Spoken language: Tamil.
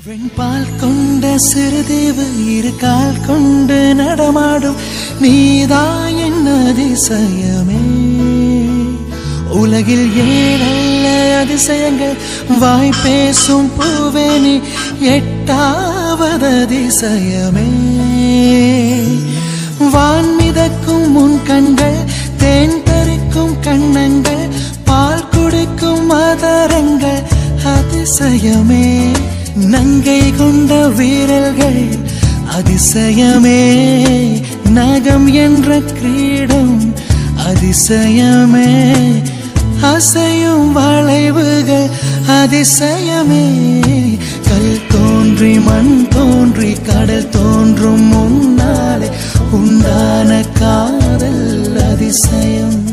வெண்பால் கொண்ட சிறுதேவு இரு கால் கொண்டு நடமாடும் நீதான் என் அதிசயமே உலகில் ஏழல்ல அதிசயங்கள் வாய் பேசும் பூவேனி எட்டாவது அதிசயமே வான் மிதக்கும் முன் கண்கள் தேன் பறிக்கும் கண்ணங்கள் பால் குடிக்கும் மதரங்கள் அதிசயமே நங்கை கொண்ட வீரர்கள் அதிசயமே நகம் என்ற கிரீடம் அதிசயமே அசையும் வளைவுகள் அதிசயமே கல் தோன்றி மண் தோன்றி கடல் தோன்றும் முன்னாலே உண்டான காதல் அதிசயம்